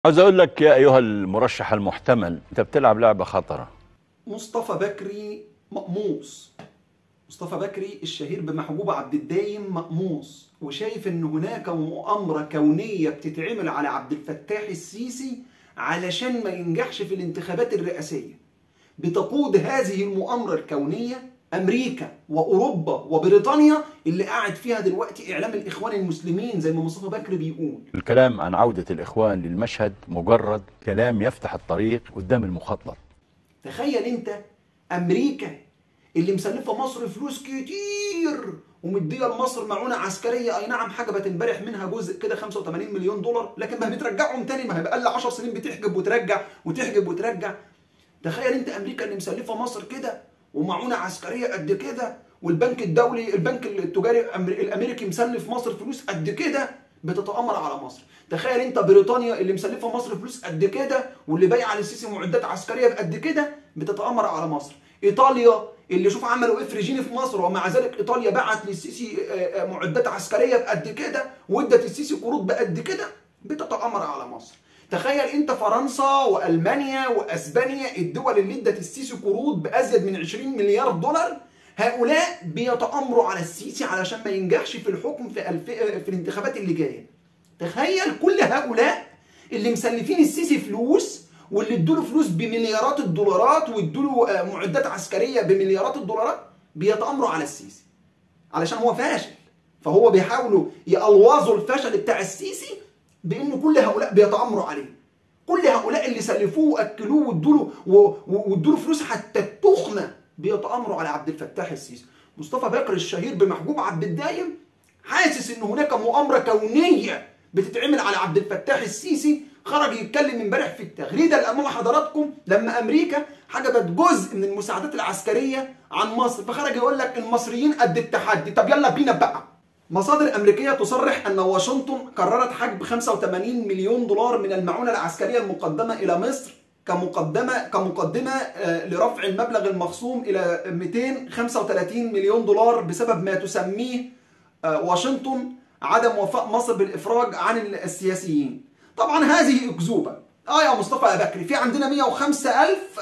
عاوز اقول لك يا ايها المرشح المحتمل انت بتلعب لعبه خطره مصطفى بكري مقموص مصطفى بكري الشهير بمحجوب عبد الدايم مقموص وشايف ان هناك مؤامرة كونية بتتعمل على عبد الفتاح السيسي علشان ما ينجحش في الانتخابات الرئاسية بتقود هذه المؤامرة الكونية امريكا واوروبا وبريطانيا اللي قاعد فيها دلوقتي اعلام الاخوان المسلمين زي ما مصطفى بكري بيقول الكلام عن عوده الاخوان للمشهد مجرد كلام يفتح الطريق قدام المخطط تخيل انت امريكا اللي مسلفه مصر فلوس كتير ومديه لمصر معونه عسكريه اي نعم حجبت امبارح منها جزء كده 85 مليون دولار لكن ما بترجعهم تاني ما هي بقى 10 سنين بتحجب وترجع وتحجب وترجع تخيل انت امريكا اللي مسلفه مصر كده ومعونه عسكريه قد كده والبنك الدولي البنك التجاري الامريكي مسلف مصر فلوس قد كده بتتامر على مصر تخيل انت بريطانيا اللي مسلفه مصر فلوس قد كده واللي بايعه للسيسي معدات عسكريه بقد كده بتتامر على مصر ايطاليا اللي شوف عملوا ايه في ريجيني في مصر ومع ذلك ايطاليا بعت للسيسي معدات عسكريه بقد كده وادت السيسي قروض بقد كده بتتامر على مصر تخيل انت فرنسا والمانيا واسبانيا الدول اللي ادت السيسي قروض بازيد من 20 مليار دولار هؤلاء بيتامروا على السيسي علشان ما ينجحش في الحكم في الف... في الانتخابات اللي جايه تخيل كل هؤلاء اللي مسلفين السيسي فلوس واللي ادوا له فلوس بمليارات الدولارات وادوا له معدات عسكريه بمليارات الدولارات بيتامروا على السيسي علشان هو فاشل فهو بيحاولوا يألوظوا الفشل بتاع السيسي بان كل هؤلاء بيتامروا عليه كل هؤلاء اللي سلفوه واكلوه وادوا له وادوا له فلوس حتى التخنه بيتامروا على عبد الفتاح السيسي مصطفى بكر الشهير بمحجوب عبد الدايم حاسس ان هناك مؤامره كونيه بتتعمل على عبد الفتاح السيسي خرج يتكلم امبارح في التغريده اللي امام حضراتكم لما امريكا حجبت جزء من المساعدات العسكريه عن مصر فخرج يقول لك المصريين قد التحدي طب يلا بينا بقى مصادر أمريكية تصرح أن واشنطن قررت حجب 85 مليون دولار من المعونة العسكرية المقدمة إلى مصر كمقدمة كمقدمة لرفع المبلغ المخصوم إلى 235 مليون دولار بسبب ما تسميه واشنطن عدم وفاء مصر بالإفراج عن السياسيين. طبعا هذه أكذوبة. اه يا مصطفى يا بكري في عندنا 105 ألف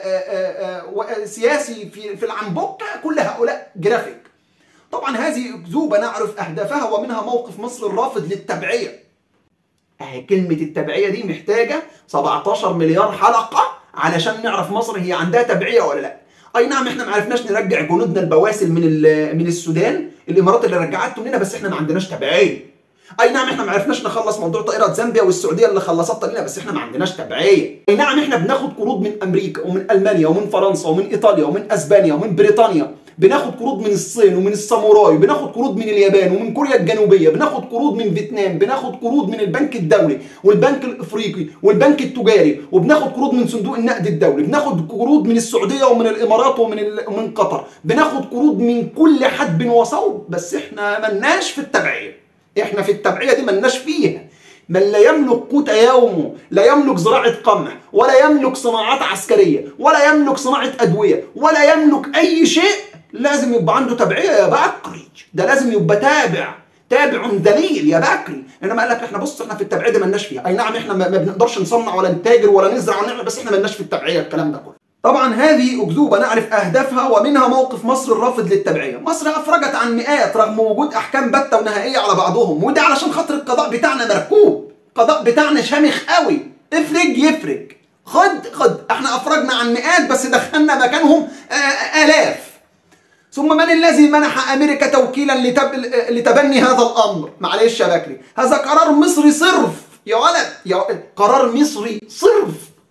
سياسي في في العنبوكة كل هؤلاء جرافيك. طبعا هذه أكذوبة نعرف أهدافها ومنها موقف مصر الرافض للتبعية أهي كلمة التبعية دي محتاجة 17 مليار حلقة علشان نعرف مصر هي عندها تبعية ولا لا أي نعم إحنا ما عرفناش نرجع جنودنا البواسل من من السودان الإمارات اللي رجعتهم لنا بس إحنا ما عندناش تبعية اي نعم احنا ما عرفناش نخلص موضوع طائره زامبيا والسعوديه اللي خلصتها لنا بس احنا ما عندناش تبعيه اي نعم احنا بناخد قروض من امريكا ومن المانيا ومن فرنسا ومن ايطاليا ومن اسبانيا ومن بريطانيا بناخد قروض من الصين ومن الساموراي بناخد قروض من اليابان ومن كوريا الجنوبيه بناخد قروض من فيتنام بناخد قروض من البنك الدولي والبنك الافريقي والبنك التجاري وبناخد قروض من صندوق النقد الدولي بناخد قروض من السعوديه ومن الامارات ومن ومن قطر بناخد قروض من كل حدب وصوب بس احنا ملناش في التبعيه احنا في التبعيه دي ملناش فيها من لا يملك قوت يومه لا يملك زراعة قمح ولا يملك صناعات عسكرية ولا يملك صناعة أدوية ولا يملك أي شيء لازم يبقى عنده تبعية يا بكري ده لازم يبقى تابع تابع دليل يا بكري انما قال لك احنا بص احنا في التبعيه دي مالناش فيها اي نعم احنا ما بنقدرش نصنع ولا نتاجر ولا نزرع ولا نعمل بس احنا مالناش في التبعيه الكلام ده كله طبعا هذه أكذوبة نعرف أهدافها ومنها موقف مصر الرافض للتبعية مصر أفرجت عن مئات رغم وجود أحكام بتة ونهائية على بعضهم وده علشان خاطر القضاء بتاعنا مركوب القضاء بتاعنا شامخ قوي افرج يفرج خد خد احنا أفرجنا عن مئات بس دخلنا مكانهم آلاف ثم من الذي منح أمريكا توكيلا لتب... لتبني هذا الأمر معلش يا بكري هذا قرار مصري صرف يا ولد يا ولد. قرار مصري صرف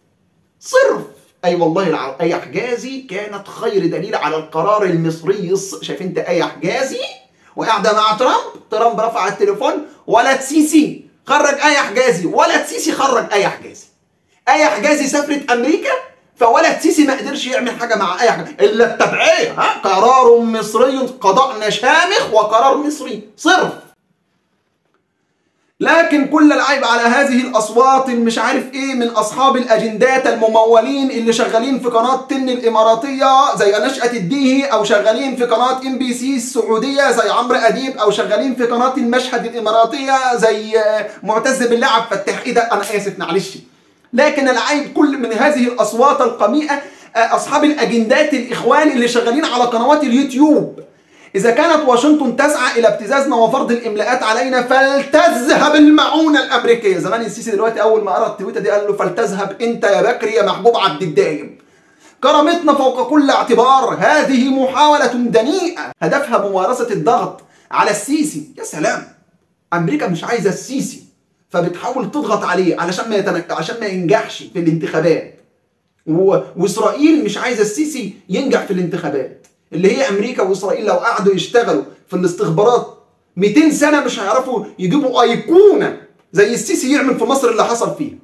صرف اي أيوة والله الع... اي حجازي كانت خير دليل على القرار المصري الص... شايف انت اي حجازي وقاعده مع ترامب ترامب رفع التليفون ولا تسيسي خرج اي حجازي ولا تسيسي خرج اي حجازي اي حجازي سافرت امريكا فولا تسيسي ما قدرش يعمل حاجه مع اي حاجه الا التبعيه ها قرار مصري قضاءنا شامخ وقرار مصري صرف لكن كل العيب على هذه الاصوات اللي مش عارف ايه من اصحاب الاجندات الممولين اللي شغالين في قناه تن الاماراتيه زي نشأة الديهي او شغالين في قناه ام بي سي السعوديه زي عمرو اديب او شغالين في قناه المشهد الاماراتيه زي معتز بالله عبد الفتاح ايه ده انا اسف معلش لكن العيب كل من هذه الاصوات القميئه اصحاب الاجندات الاخوان اللي شغالين على قنوات اليوتيوب إذا كانت واشنطن تسعى إلى ابتزازنا وفرض الإملاءات علينا فلتذهب المعونة الأمريكية، زمان السيسي دلوقتي أول ما قرأ التويتة دي قال له فلتذهب أنت يا بكري يا محبوب عبد الدايم. كرامتنا فوق كل اعتبار، هذه محاولة دنيئة هدفها ممارسة الضغط على السيسي، يا سلام. أمريكا مش عايزة السيسي فبتحاول تضغط عليه علشان ما يتنك... عشان ما ينجحش في الانتخابات. و... وإسرائيل مش عايزة السيسي ينجح في الانتخابات. اللي هي امريكا واسرائيل لو قعدوا يشتغلوا في الاستخبارات 200 سنه مش هيعرفوا يجيبوا ايقونه زي السيسي يعمل في مصر اللي حصل فيه.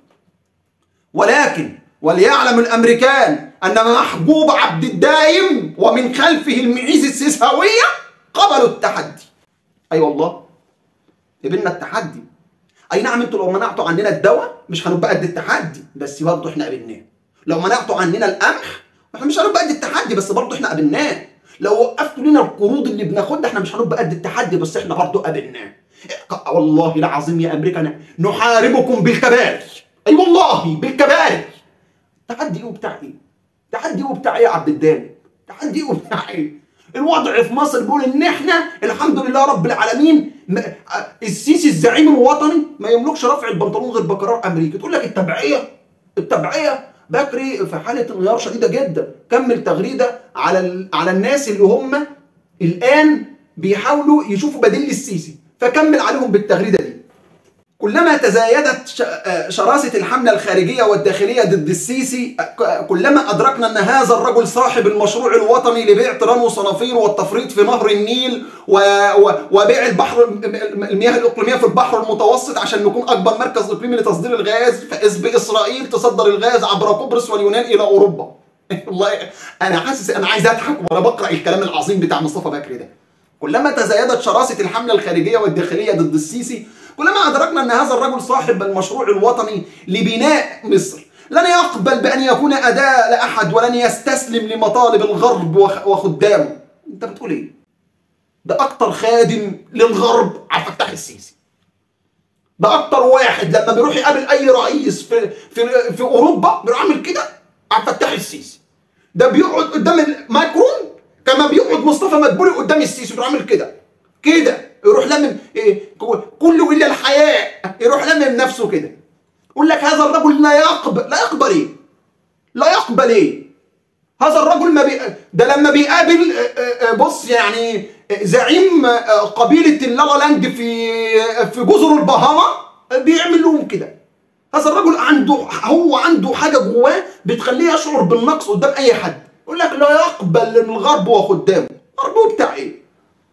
ولكن وليعلم الامريكان ان محبوب عبد الدايم ومن خلفه المعيز السيساويه قبلوا التحدي. اي أيوة والله قبلنا التحدي. اي نعم انتوا لو منعتوا عننا الدواء مش هنبقى قد التحدي بس برضه احنا قبلناه. لو منعتوا عننا القمح احنا مش هنبقى قد التحدي بس برضه احنا قابلناه لو وقفتوا لنا القروض اللي بناخدها احنا مش هنبقى قد التحدي بس احنا برضه قابلناه والله العظيم يا امريكا نحاربكم بالكباري اي والله بالكباري تحدي ايه وبتاع ايه تحدي ايه وبتاع ايه يا عبد الداني تحدي ايه وبتاع ايه الوضع في مصر بيقول ان احنا الحمد لله رب العالمين السيسي الزعيم الوطني ما يملكش رفع البنطلون غير بقرار امريكي تقول لك التبعيه التبعيه بكري في حاله انهيار شديده جدا كمل تغريده على على الناس اللي هم الان بيحاولوا يشوفوا بديل للسيسي فكمل عليهم بالتغريده دي كلما تزايدت شراسة الحملة الخارجية والداخلية ضد السيسي كلما أدركنا أن هذا الرجل صاحب المشروع الوطني لبيع تيران وصنافير والتفريط في نهر النيل و... و... وبيع البحر المياه الإقليمية في البحر المتوسط عشان نكون أكبر مركز إقليمي لتصدير الغاز فإذ بإسرائيل تصدر الغاز عبر قبرص واليونان إلى أوروبا والله أنا حاسس أنا عايز أضحك وأنا بقرأ الكلام العظيم بتاع مصطفى بكري ده كلما تزايدت شراسة الحملة الخارجية والداخلية ضد السيسي كلما أدركنا أن هذا الرجل صاحب المشروع الوطني لبناء مصر لن يقبل بأن يكون أداة لأحد ولن يستسلم لمطالب الغرب وخدامه أنت بتقول إيه؟ ده أكتر خادم للغرب عبد الفتاح السيسي ده أكتر واحد لما بيروح يقابل أي رئيس في في في أوروبا بيروح عامل كده عبد الفتاح السيسي ده بيقعد قدام ماكرون كما بيقعد مصطفى مدبولي قدام السيسي بيروح عامل كده كده يروح لمم إيه كله الا الحياء يروح لمم نفسه كده يقول لك هذا الرجل لا يقبل لا يقبل ايه في يقبل ايه هذا الرجل ما بي... ده لما بيقابل بص يعني زعيم قبيلة اللالا لاند في في جزر البهاما بيعمل لهم كده هذا الرجل عنده هو عنده حاجة جواه بتخليه يشعر بالنقص قدام أي حد يقول لك لا يقبل الغرب وخدامه الغرب بتاع إيه؟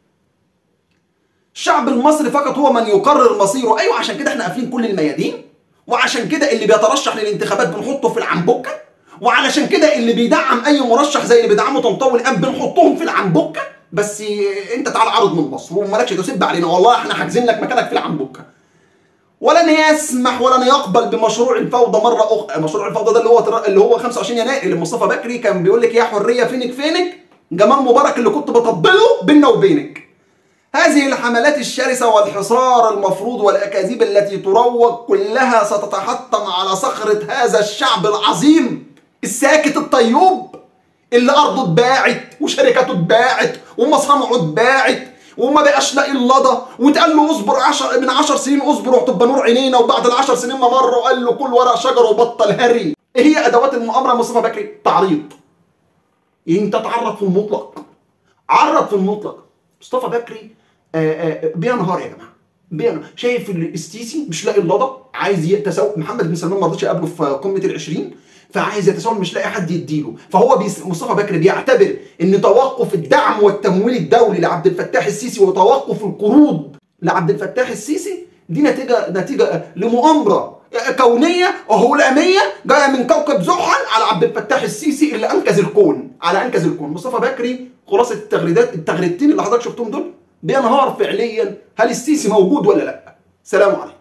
الشعب المصري فقط هو من يقرر مصيره أيوة عشان كده احنا قافلين كل الميادين وعشان كده اللي بيترشح للانتخابات بنحطه في العنبكة وعلشان كده اللي بيدعم اي مرشح زي اللي بيدعمه طنطاوي الان بنحطهم في العنبكه بس انت تعال عرض من مصر ومالكش تسب علينا والله احنا حاجزين لك مكانك في العنبكه ولن يسمح ولن يقبل بمشروع الفوضى مره اخرى مشروع الفوضى ده اللي هو اللي هو 25 يناير اللي مصطفى بكري كان بيقول لك يا حريه فينك فينك جمال مبارك اللي كنت بطبله بيننا وبينك هذه الحملات الشرسة والحصار المفروض والأكاذيب التي تروج كلها ستتحطم على صخرة هذا الشعب العظيم الساكت الطيوب اللي أرضه اتباعت وشركاته اتباعت ومصانعه اتباعت وما بقاش لاقي اللضى واتقال له اصبر عشر من 10 سنين اصبر وهتبقى نور عينينا وبعد العشر سنين ما مر وقال له كل ورق شجر وبطل هري ايه هي ادوات المؤامره مصطفى بكري تعريض انت تعرض في المطلق عرض في المطلق مصطفى بكري بينهار يا جماعه بينهار شايف السيسي مش لاقي اللضى عايز يتساوى محمد بن سلمان ما رضيش يقابله في قمه العشرين فعايز يتساوى مش لاقي حد يديله فهو بيس... مصطفى بكري بيعتبر ان توقف الدعم والتمويل الدولي لعبد الفتاح السيسي وتوقف القروض لعبد الفتاح السيسي دي نتيجه نتيجه لمؤامره كونيه هلاميه جايه من كوكب زحل على عبد الفتاح السيسي اللي انقذ الكون على انقذ الكون مصطفى بكري خلاصه التغريدات التغريدتين اللي حضرتك شفتهم دول بينهار فعليا هل السيسي موجود ولا لا سلام عليكم